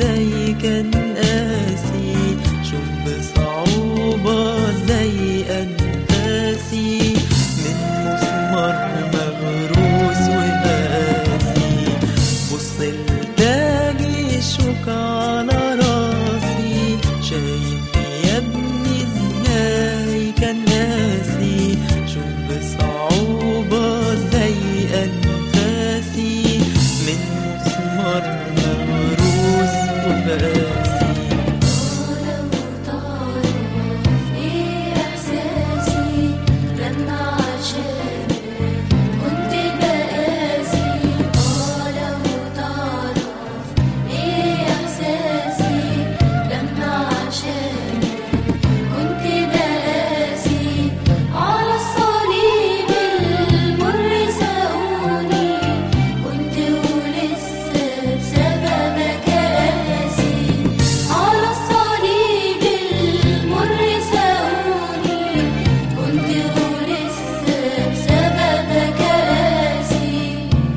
ازاي كان قاسي شوف بصعوبة ازاي انفاسي من مسمار مغروس وقاسي بص لتاجي الشوك على راسي شايف يا ابني ازاي كان قاسي شوف بصعوبة ازاي انفاسي من مسمار مغروس وقاسي ولو تعرف ايه احساسي لما عشانك كنت بقاسي اه لو تعرف ايه احساسي لما عشانك كنت بقاسي على الصليب المر ساقوني كنت ولسه بسببك قاسي على الصليب المر ساقوني كنت ولسه بسببك قاسي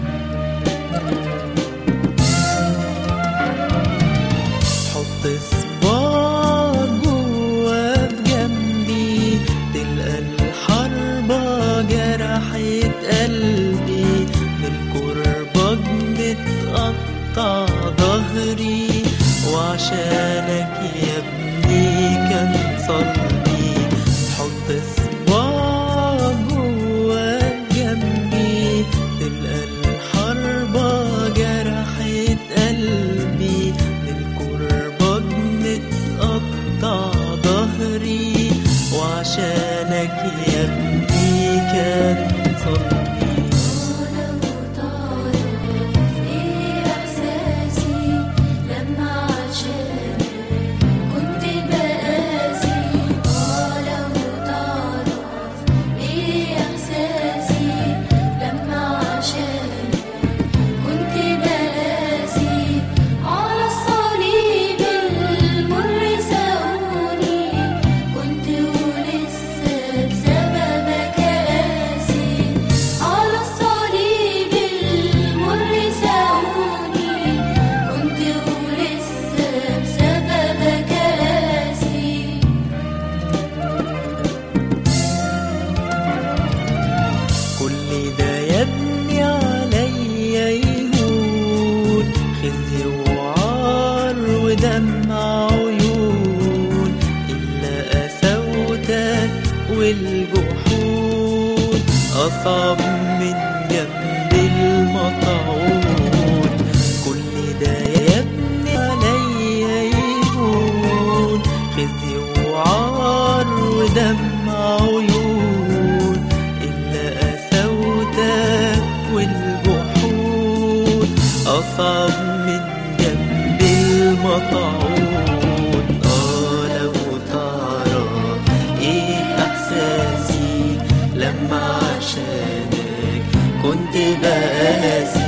حط صباعك جوا بجنبي تلقى الحربة جرحت قلبي من الكرباج متقطع ظهري وعشانك يا ابني كان صلبي حط صباعك جوا جنبي تلقى الحربة جرحت قلبي من الكرباج متقطع ظهري وعشانك يا ابني كان صلبي ولو تعرف ايه احساسي لما عشانك كنت بقاسي اه لو تعرف ايه احساسي لما عشانك كنت بقاسي على الصليب المر ساقوني كنت ولسه بسببك قاسي على الصليب المر ساقوني كنت ولسه بسببك قاسي كل ده يا ابني عليا يهون خزي وعار ودمع عيون إلا قساوتك والجحود أصعب من جنب المطعون كل ده يا ابني عليا يهون خزي وعار ودمع عيون إلا قساوتك والجحود أصعب من جنب المطعون آه لو تعرف إيه إحساسي لما عشانك كنت بقاسي